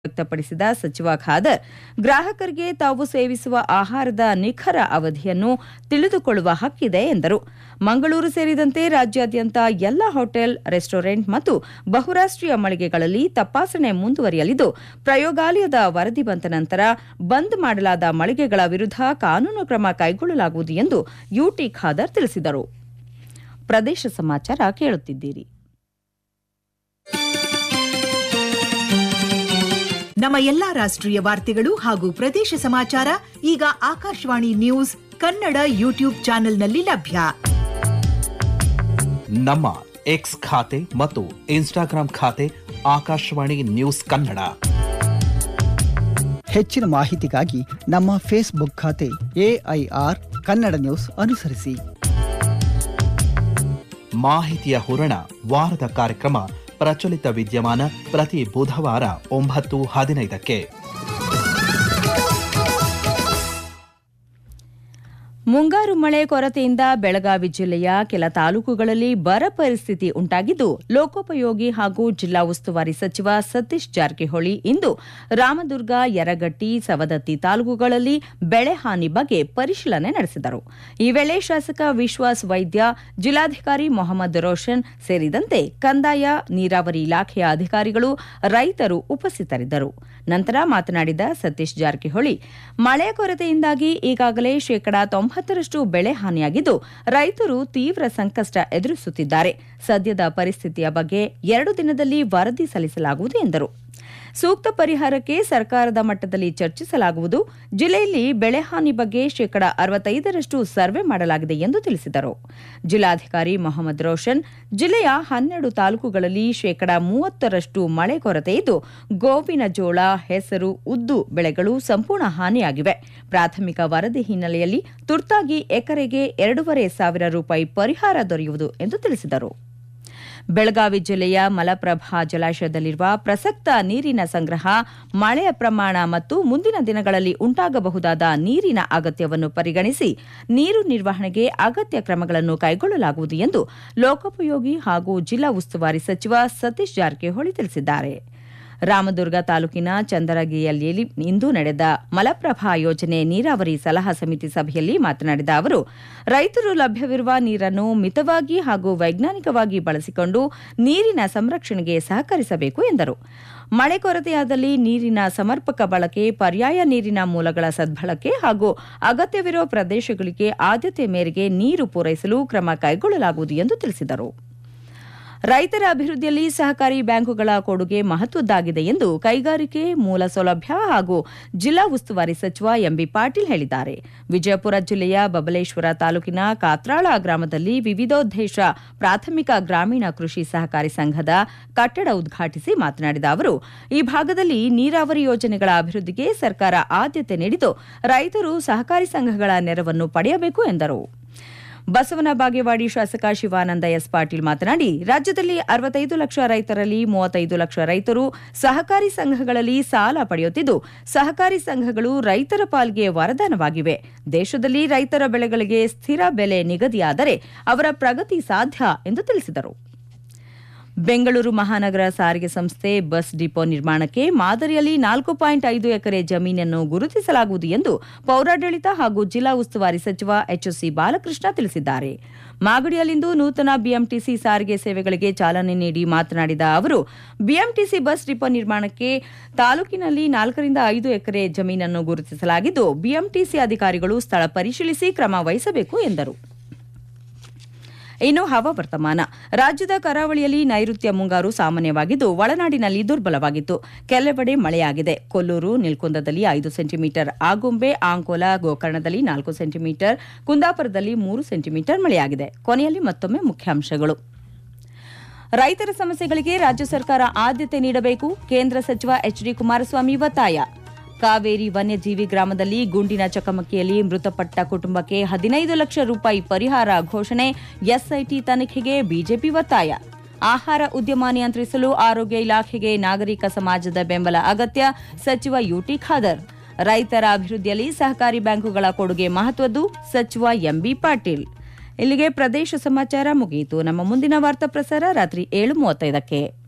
ವ್ಯಕ್ತಪಡಿಸಿದ ಸಚಿವ ಖಾದರ್ ಗ್ರಾಹಕರಿಗೆ ತಾವು ಸೇವಿಸುವ ಆಹಾರದ ನಿಖರ ಅವಧಿಯನ್ನು ತಿಳಿದುಕೊಳ್ಳುವ ಹಕ್ಕಿದೆ ಎಂದರು ಮಂಗಳೂರು ಸೇರಿದಂತೆ ರಾಜ್ಯಾದ್ಯಂತ ಎಲ್ಲ ಹೋಟೆಲ್ ರೆಸ್ಟೋರೆಂಟ್ ಮತ್ತು ಬಹುರಾಷ್ಟ್ರೀಯ ಮಳಿಗೆಗಳಲ್ಲಿ ತಪಾಸಣೆ ಮುಂದುವರಿಯಲಿದ್ದು ಪ್ರಯೋಗಾಲಯದ ವರದಿ ಬಂದ ನಂತರ ಬಂದ್ ಮಾಡಲಾದ ಮಳಿಗೆಗಳ ವಿರುದ್ಧ ಕಾನೂನು ಕ್ರಮ ಕೈಗೊಳ್ಳಲಾಗುವುದು ಎಂದು ಯುಟಿ ಖಾದರ್ ತಿಳಿಸಿದರು ಪ್ರದೇಶ ಸಮಾಚಾರ ಕೇಳುತ್ತಿದ್ದೀರಿ ನಮ್ಮ ಎಲ್ಲಾ ರಾಷ್ಟ್ರೀಯ ವಾರ್ತೆಗಳು ಹಾಗೂ ಪ್ರದೇಶ ಸಮಾಚಾರ ಈಗ ಆಕಾಶವಾಣಿ ನ್ಯೂಸ್ ಕನ್ನಡ ಯೂಟ್ಯೂಬ್ ಚಾನೆಲ್ನಲ್ಲಿ ಲಭ್ಯ ನಮ್ಮ ಎಕ್ಸ್ ಖಾತೆ ಮತ್ತು ಇನ್ಸ್ಟಾಗ್ರಾಂ ಖಾತೆ ಆಕಾಶವಾಣಿ ನ್ಯೂಸ್ ಕನ್ನಡ ಹೆಚ್ಚಿನ ಮಾಹಿತಿಗಾಗಿ ನಮ್ಮ ಫೇಸ್ಬುಕ್ ಖಾತೆ ಎಐಆರ್ ಕನ್ನಡ ನ್ಯೂಸ್ ಅನುಸರಿಸಿ ಮಾಹಿತಿಯ ಹೂರಣ ವಾರದ ಕಾರ್ಯಕ್ರಮ ಪ್ರಚಲಿತ ವಿದ್ಯಮಾನ ಪ್ರತಿ ಬುಧವಾರ ಒಂಬತ್ತು ಹದಿನೈದಕ್ಕೆ ಮುಂಗಾರು ಮಳೆ ಕೊರತೆಯಿಂದ ಬೆಳಗಾವಿ ಜಿಲ್ಲೆಯ ಕೆಲ ತಾಲೂಕುಗಳಲ್ಲಿ ಬರ ಪರಿಸ್ಥಿತಿ ಉಂಟಾಗಿದ್ದು ಲೋಕೋಪಯೋಗಿ ಹಾಗೂ ಜಿಲ್ಲಾ ಉಸ್ತುವಾರಿ ಸಚಿವ ಸತೀಶ್ ಜಾರಕಿಹೊಳಿ ಇಂದು ರಾಮದುರ್ಗ ಯರಗಟ್ಟಿ ಸವದತ್ತಿ ತಾಲೂಕುಗಳಲ್ಲಿ ಬೆಳೆ ಹಾನಿ ಬಗ್ಗೆ ಪರಿಶೀಲನೆ ನಡೆಸಿದರು ಈ ವೇಳೆ ಶಾಸಕ ವಿಶ್ವಾಸ್ ವೈದ್ಯ ಜಿಲ್ಲಾಧಿಕಾರಿ ಮೊಹಮ್ಮದ್ ರೋಷನ್ ಸೇರಿದಂತೆ ಕಂದಾಯ ನೀರಾವರಿ ಇಲಾಖೆಯ ಅಧಿಕಾರಿಗಳು ರೈತರು ಉಪಸ್ಥಿತರಿದ್ದರು ನಂತರ ಮಾತನಾಡಿದ ಸತೀಶ್ ಜಾರಕಿಹೊಳಿ ಮಳೆ ಕೊರತೆಯಿಂದಾಗಿ ಈಗಾಗಲೇ ಶೇಕಡಾ ತೊಂಬತ್ತರಷ್ಟು ಬೆಳೆ ಹಾನಿಯಾಗಿದ್ದು ರೈತರು ತೀವ್ರ ಸಂಕಷ್ಟ ಎದುರಿಸುತ್ತಿದ್ದಾರೆ ಸದ್ಯದ ಪರಿಸ್ಥಿತಿಯ ಬಗ್ಗೆ ಎರಡು ದಿನದಲ್ಲಿ ವರದಿ ಸಲ್ಲಿಸಲಾಗುವುದು ಎಂದರು ಸೂಕ್ತ ಪರಿಹಾರಕ್ಕೆ ಸರ್ಕಾರದ ಮಟ್ಟದಲ್ಲಿ ಚರ್ಚಿಸಲಾಗುವುದು ಜಿಲ್ಲೆಯಲ್ಲಿ ಬೆಳೆ ಹಾನಿ ಬಗ್ಗೆ ಶೇಕಡಾ ಅರವತ್ತೈದರಷ್ಟು ಸರ್ವೆ ಮಾಡಲಾಗಿದೆ ಎಂದು ತಿಳಿಸಿದರು ಜಿಲ್ಲಾಧಿಕಾರಿ ಮೊಹಮ್ಮದ್ ರೋಷನ್ ಜಿಲ್ಲೆಯ ಹನ್ನೆರಡು ತಾಲೂಕುಗಳಲ್ಲಿ ಶೇಕಡಾ ಮೂವತ್ತರಷ್ಟು ಮಳೆ ಕೊರತೆ ಇದ್ದು ಗೋವಿನ ಜೋಳ ಹೆಸರು ಉದ್ದು ಬೆಳೆಗಳು ಸಂಪೂರ್ಣ ಹಾನಿಯಾಗಿವೆ ಪ್ರಾಥಮಿಕ ವರದಿ ಹಿನ್ನೆಲೆಯಲ್ಲಿ ತುರ್ತಾಗಿ ಎಕರೆಗೆ ಎರಡೂವರೆ ಸಾವಿರ ರೂಪಾಯಿ ಪರಿಹಾರ ದೊರೆಯುವುದು ಎಂದು ತಿಳಿಸಿದರು ಬೆಳಗಾವಿ ಜಿಲ್ಲೆಯ ಮಲಪ್ರಭಾ ಜಲಾಶಯದಲ್ಲಿರುವ ಪ್ರಸಕ್ತ ನೀರಿನ ಸಂಗ್ರಹ ಮಳೆಯ ಪ್ರಮಾಣ ಮತ್ತು ಮುಂದಿನ ದಿನಗಳಲ್ಲಿ ಉಂಟಾಗಬಹುದಾದ ನೀರಿನ ಅಗತ್ಯವನ್ನು ಪರಿಗಣಿಸಿ ನೀರು ನಿರ್ವಹಣೆಗೆ ಅಗತ್ಯ ಕ್ರಮಗಳನ್ನು ಕೈಗೊಳ್ಳಲಾಗುವುದು ಎಂದು ಲೋಕೋಪಯೋಗಿ ಹಾಗೂ ಜಿಲ್ಲಾ ಉಸ್ತುವಾರಿ ಸಚಿವ ಸತೀಶ್ ಜಾರಕಿಹೊಳಿ ತಿಳಿಸಿದ್ದಾರೆ ರಾಮದುರ್ಗ ತಾಲೂಕಿನ ಚಂದರಗಿಯಲ್ಲಿ ಇಂದು ನಡೆದ ಮಲಪ್ರಭಾ ಯೋಜನೆ ನೀರಾವರಿ ಸಲಹಾ ಸಮಿತಿ ಸಭೆಯಲ್ಲಿ ಮಾತನಾಡಿದ ಅವರು ರೈತರು ಲಭ್ಯವಿರುವ ನೀರನ್ನು ಮಿತವಾಗಿ ಹಾಗೂ ವೈಜ್ಞಾನಿಕವಾಗಿ ಬಳಸಿಕೊಂಡು ನೀರಿನ ಸಂರಕ್ಷಣೆಗೆ ಸಹಕರಿಸಬೇಕು ಎಂದರು ಮಳೆ ಕೊರತೆಯಾದಲ್ಲಿ ನೀರಿನ ಸಮರ್ಪಕ ಬಳಕೆ ಪರ್ಯಾಯ ನೀರಿನ ಮೂಲಗಳ ಸದ್ಬಳಕೆ ಹಾಗೂ ಅಗತ್ಯವಿರುವ ಪ್ರದೇಶಗಳಿಗೆ ಆದ್ಯತೆ ಮೇರೆಗೆ ನೀರು ಪೂರೈಸಲು ಕ್ರಮ ಕೈಗೊಳ್ಳಲಾಗುವುದು ಎಂದು ತಿಳಿಸಿದರು ರೈತರ ಅಭಿವೃದ್ಧಿಯಲ್ಲಿ ಸಹಕಾರಿ ಬ್ಯಾಂಕುಗಳ ಕೊಡುಗೆ ಮಹತ್ವದ್ದಾಗಿದೆ ಎಂದು ಕೈಗಾರಿಕೆ ಮೂಲ ಸೌಲಭ್ಯ ಹಾಗೂ ಜಿಲ್ಲಾ ಉಸ್ತುವಾರಿ ಸಚಿವ ಎಂಬಿ ಪಾಟೀಲ್ ಹೇಳಿದ್ದಾರೆ ವಿಜಯಪುರ ಜಿಲ್ಲೆಯ ಬಬಲೇಶ್ವರ ತಾಲೂಕಿನ ಕಾತ್ರಾಳ ಗ್ರಾಮದಲ್ಲಿ ವಿವಿಧೋದ್ದೇಶ ಪ್ರಾಥಮಿಕ ಗ್ರಾಮೀಣ ಕೃಷಿ ಸಹಕಾರಿ ಸಂಘದ ಕಟ್ಟಡ ಉದ್ಘಾಟಿಸಿ ಮಾತನಾಡಿದ ಅವರು ಈ ಭಾಗದಲ್ಲಿ ನೀರಾವರಿ ಯೋಜನೆಗಳ ಅಭಿವೃದ್ಧಿಗೆ ಸರ್ಕಾರ ಆದ್ಯತೆ ನೀಡಿದ್ದು ರೈತರು ಸಹಕಾರಿ ಸಂಘಗಳ ನೆರವನ್ನು ಪಡೆಯಬೇಕು ಎಂದರು ಬಸವನ ಬಾಗೇವಾಡಿ ಶಾಸಕ ಶಿವಾನಂದ ಎಸ್ ಪಾಟೀಲ್ ಮಾತನಾಡಿ ರಾಜ್ಯದಲ್ಲಿ ಅರವತ್ತೈದು ಲಕ್ಷ ರೈತರಲ್ಲಿ ಮೂವತ್ತೈದು ಲಕ್ಷ ರೈತರು ಸಹಕಾರಿ ಸಂಘಗಳಲ್ಲಿ ಸಾಲ ಪಡೆಯುತ್ತಿದ್ದು ಸಹಕಾರಿ ಸಂಘಗಳು ರೈತರ ಪಾಲ್ಗೆ ವರದಾನವಾಗಿವೆ ದೇಶದಲ್ಲಿ ರೈತರ ಬೆಳೆಗಳಿಗೆ ಸ್ಥಿರ ಬೆಲೆ ನಿಗದಿಯಾದರೆ ಅವರ ಪ್ರಗತಿ ಸಾಧ್ಯ ಎಂದು ತಿಳಿಸಿದರು ಬೆಂಗಳೂರು ಮಹಾನಗರ ಸಾರಿಗೆ ಸಂಸ್ಥೆ ಬಸ್ ಡಿಪೋ ನಿರ್ಮಾಣಕ್ಕೆ ಮಾದರಿಯಲ್ಲಿ ನಾಲ್ಕು ಪಾಯಿಂಟ್ ಐದು ಎಕರೆ ಜಮೀನನ್ನು ಗುರುತಿಸಲಾಗುವುದು ಎಂದು ಪೌರಾಡಳಿತ ಹಾಗೂ ಜಿಲ್ಲಾ ಉಸ್ತುವಾರಿ ಸಚಿವ ಎಚ್ಎಸ್ಸಿ ಬಾಲಕೃಷ್ಣ ತಿಳಿಸಿದ್ದಾರೆ ಮಾಗಡಿಯಲ್ಲಿಂದು ನೂತನ ಬಿಎಂಟಿಸಿ ಸಾರಿಗೆ ಸೇವೆಗಳಿಗೆ ಚಾಲನೆ ನೀಡಿ ಮಾತನಾಡಿದ ಅವರು ಬಿಎಂಟಿಸಿ ಬಸ್ ಡಿಪೋ ನಿರ್ಮಾಣಕ್ಕೆ ತಾಲೂಕಿನಲ್ಲಿ ನಾಲ್ಕರಿಂದ ಐದು ಎಕರೆ ಜಮೀನನ್ನು ಗುರುತಿಸಲಾಗಿದ್ದು ಬಿಎಂಟಿಸಿ ಅಧಿಕಾರಿಗಳು ಸ್ಥಳ ಪರಿಶೀಲಿಸಿ ಕ್ರಮ ವಹಿಸಬೇಕು ಎಂದರು ಇನ್ನು ಹವಾವರ್ತಮಾನ ರಾಜ್ಯದ ಕರಾವಳಿಯಲ್ಲಿ ನೈಋತ್ಯ ಮುಂಗಾರು ಸಾಮಾನ್ಯವಾಗಿದ್ದು ಒಳನಾಡಿನಲ್ಲಿ ದುರ್ಬಲವಾಗಿತ್ತು ಕೆಲವೆಡೆ ಮಳೆಯಾಗಿದೆ ಕೊಲ್ಲೂರು ನಿಲ್ಕುಂದದಲ್ಲಿ ಐದು ಸೆಂಟಿಮೀಟರ್ ಆಗುಂಬೆ ಆಂಕೋಲ ಗೋಕರ್ಣದಲ್ಲಿ ನಾಲ್ಕು ಸೆಂಟಿಮೀಟರ್ ಕುಂದಾಪುರದಲ್ಲಿ ಮೂರು ಸೆಂಟಿಮೀಟರ್ ಮಳೆಯಾಗಿದೆ ಕೊನೆಯಲ್ಲಿ ಮತ್ತೊಮ್ಮೆ ಮುಖ್ಯಾಂಶಗಳು ರೈತರ ಸಮಸ್ಯೆಗಳಿಗೆ ರಾಜ್ಯ ಸರ್ಕಾರ ಆದ್ಯತೆ ನೀಡಬೇಕು ಕೇಂದ್ರ ಸಚಿವ ಎಚ್ಡಿ ಕುಮಾರಸ್ವಾಮಿ ಒತ್ತಾಯ ಕಾವೇರಿ ವನ್ಯಜೀವಿ ಗ್ರಾಮದಲ್ಲಿ ಗುಂಡಿನ ಚಕಮಕಿಯಲ್ಲಿ ಮೃತಪಟ್ಟ ಕುಟುಂಬಕ್ಕೆ ಹದಿನೈದು ಲಕ್ಷ ರೂಪಾಯಿ ಪರಿಹಾರ ಘೋಷಣೆ ಎಸ್ಐಟಿ ತನಿಖೆಗೆ ಬಿಜೆಪಿ ಒತ್ತಾಯ ಆಹಾರ ಉದ್ಯಮ ನಿಯಂತ್ರಿಸಲು ಆರೋಗ್ಯ ಇಲಾಖೆಗೆ ನಾಗರಿಕ ಸಮಾಜದ ಬೆಂಬಲ ಅಗತ್ಯ ಸಚಿವ ಯುಟಿ ಖಾದರ್ ರೈತರ ಅಭಿವೃದ್ಧಿಯಲ್ಲಿ ಸಹಕಾರಿ ಬ್ಯಾಂಕುಗಳ ಕೊಡುಗೆ ಮಹತ್ವದ್ದು ಸಚಿವ ಎಂಬಿ ಪಾಟೀಲ್ ಇಲ್ಲಿಗೆ ಪ್ರದೇಶ ಸಮಾಚಾರ ಮುಗಿಯಿತು ನಮ್ಮ ಮುಂದಿನ ವಾರ್ತಾ ಪ್ರಸಾರ ರಾತ್ರಿ ಏಳು ಮೂವತ್ತೈದಕ್ಕೆ